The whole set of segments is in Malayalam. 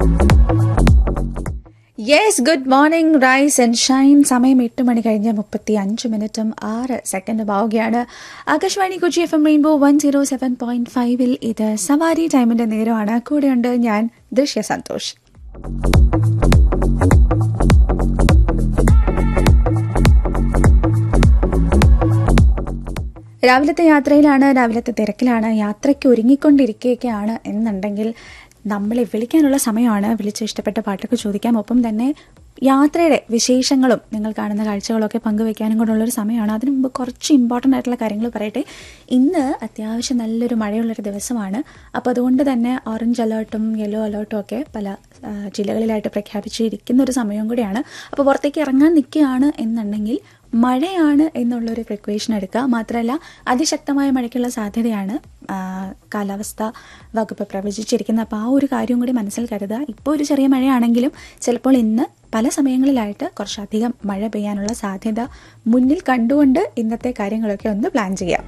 yes good morning rise and shine സമയം എട്ട് മണി കഴിഞ്ഞ് മുപ്പത്തി അഞ്ച് മിനിറ്റും ആറ് സെക്കൻഡും ആവുകയാണ് Akashvani Kochi F M rainbow one zero seven point ഫൈവിൽ ഇത് സവാരി ടൈമിന്റെ നേരമാണ് കൂടെയുണ്ട് ഞാൻ ദൃശ്യ സന്തോഷ് രാവിലത്തെ യാത്രയിലാണ് രാവിലത്തെ തിരക്കിലാണ് യാത്രയ്ക്ക് ഒരുങ്ങിക്കൊണ്ടിരിക്കുകയൊക്കെയാണ് എന്നുണ്ടെങ്കിൽ നമ്മളെ വിളിക്കാനുള്ള സമയമാണ് വിളിച്ച് ഇഷ്ടപ്പെട്ട പാട്ടൊക്കെ ചോദിക്കാം ഒപ്പം തന്നെ യാത്രയുടെ വിശേഷങ്ങളും നിങ്ങൾ കാണുന്ന കാഴ്ചകളൊക്കെ പങ്കുവെക്കാനും കൂടെയുള്ളൊരു സമയമാണ് അതിനു മുമ്പ് കുറച്ച് ഇമ്പോർട്ടൻ്റ് ആയിട്ടുള്ള കാര്യങ്ങൾ പറയട്ടെ ഇന്ന് അത്യാവശ്യം നല്ലൊരു മഴയുള്ളൊരു ദിവസമാണ് അപ്പോൾ അതുകൊണ്ട് തന്നെ ഓറഞ്ച് അലേർട്ടും യെല്ലോ അലേർട്ടും ഒക്കെ പല ആ, ജില്ലകളിലായിട്ട് പ്രഖ്യാപിച്ചിരിക്കുന്ന ഒരു സമയവും കൂടിയാണ് അപ്പോൾ പുറത്തേക്ക് ഇറങ്ങാൻ നിൽക്കുകയാണ് എന്നുണ്ടെങ്കിൽ മഴയാണ് എന്നുള്ളൊരു പ്രിക്വേഷൻ എടുക്കുക മാത്രമല്ല അതിശക്തമായ മഴയ്ക്കുള്ള സാധ്യതയാണ് ആ, കാലാവസ്ഥ വകുപ്പ് പ്രവചിച്ചിരിക്കുന്നത് അപ്പോൾ ആ ഒരു കാര്യം കൂടി മനസ്സിൽ കരുതുക ഇപ്പോൾ ഒരു ചെറിയ മഴയാണെങ്കിലും ചിലപ്പോൾ ഇന്ന് പല സമയങ്ങളിലായിട്ട് കുറച്ചധികം മഴ പെയ്യാനുള്ള സാധ്യത മുന്നിൽ കണ്ടുകൊണ്ട് ഇന്നത്തെ കാര്യങ്ങളൊക്കെ ഒന്ന് പ്ലാൻ ചെയ്യാം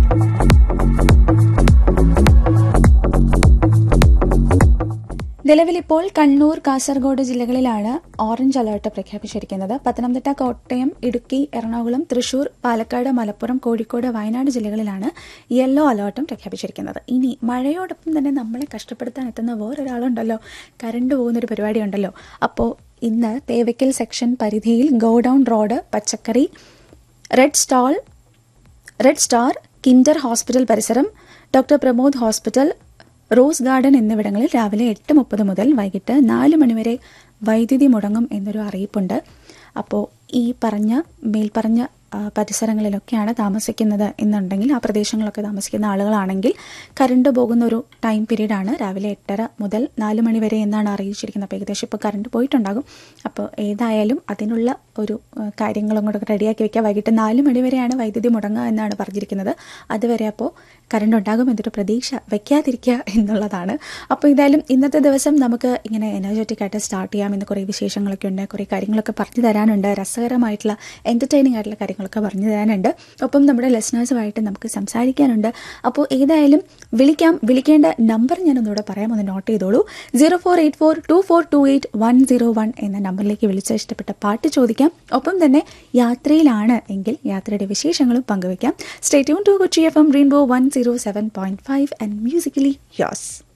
നിലവിലിപ്പോൾ കണ്ണൂർ കാസർഗോഡ് ജില്ലകളിലാണ് ഓറഞ്ച് അലർട്ട് പ്രഖ്യാപിച്ചിരിക്കുന്നത് പത്തനംതിട്ട കോട്ടയം ഇടുക്കി എറണാകുളം തൃശൂർ പാലക്കാട് മലപ്പുറം കോഴിക്കോട് വയനാട് ജില്ലകളിലാണ് യെല്ലോ അലർട്ടും പ്രഖ്യാപിച്ചിരിക്കുന്നത് ഇനി മഴയോടൊപ്പം തന്നെ നമ്മളെ കഷ്ടപ്പെടുത്താൻ എത്തുന്ന വേറൊരാളുണ്ടല്ലോ കരണ്ട് പോകുന്നൊരു പരിപാടി ഉണ്ടല്ലോ അപ്പോൾ ഇന്ന് തേവയ്ക്കൽ സെക്ഷൻ പരിധിയിൽ ഗോഡൌൺ റോഡ് പച്ചക്കറി red stall red star kinder hospital പരിസരം doctor Pramod hospital rose garden എന്നിവിടങ്ങളിൽ രാവിലെ എട്ട് മുപ്പത് മുതൽ വൈകിട്ട് നാല് മണിവരെ വൈദ്യുതി മുടങ്ങും എന്നൊരു അറിയിപ്പുണ്ട് അപ്പോൾ ഈ പറഞ്ഞ മേൽപ്പറഞ്ഞ ആ, പരിസരങ്ങളിലൊക്കെയാണ് താമസിക്കുന്നത് എന്നുണ്ടെങ്കിൽ ആ പ്രദേശങ്ങളിലൊക്കെ താമസിക്കുന്ന ആളുകളാണെങ്കിൽ കറണ്ട് പോകുന്ന ഒരു ടൈം പീരീഡാണ് രാവിലെ എട്ടര മുതൽ നാല് മണി വരെ എന്നാണ് അറിയിച്ചിരിക്കുന്നത് അപ്പോൾ ഏകദേശം ഇപ്പോൾ കറണ്ട് പോയിട്ടുണ്ടാകും അപ്പോൾ ഏതായാലും അതിനുള്ള ഒരു ആ, കാര്യങ്ങളും കൂടെ റെഡിയാക്കി വെക്കുക വൈകിട്ട് നാല് മണി വരെയാണ് വൈദ്യുതി മുടങ്ങുക എന്നാണ് പറഞ്ഞിരിക്കുന്നത് അതുവരെ അപ്പോൾ കറണ്ട് ഉണ്ടാകും എന്നൊരു പ്രതീക്ഷ വയ്ക്കാതിരിക്കുക എന്നുള്ളതാണ് അപ്പോൾ എന്തായാലും ഇന്നത്തെ ദിവസം നമുക്ക് ഇങ്ങനെ എനർജറ്റിക് ആയിട്ട് സ്റ്റാർട്ട് ചെയ്യാം എന്ന് കുറേ വിശേഷങ്ങളൊക്കെ ഉണ്ട് കുറേ കാര്യങ്ങളൊക്കെ പറഞ്ഞു തരാനുണ്ട് രസകരമായിട്ടുള്ള എൻ്റർടൈനിങ് ആയിട്ടുള്ള കാര്യങ്ങളൊക്കെ പറഞ്ഞു തരാനുണ്ട് ഒപ്പം നമ്മുടെ ലിസണേഴ്സുമായിട്ട് നമുക്ക് സംസാരിക്കാനുണ്ട് അപ്പോൾ ഏതായാലും വിളിക്കാം വിളിക്കേണ്ട നമ്പർ ഞാൻ ഒന്നുകൂടെ പറയാം ഒന്ന് നോട്ട് ചെയ്തോളൂ zero four eight four two four two eight one zero one എന്ന നമ്പറിലേക്ക് വിളിച്ച് ഇഷ്ടപ്പെട്ട പാട്ട് ചോദിക്കാം ഒപ്പം തന്നെ യാത്രയിലാണ് എങ്കിൽ യാത്രയുടെ വിശേഷങ്ങളും പങ്കുവയ്ക്കാം stay tune to Kochi F M rainbow one zero seven point five and musically യോസ്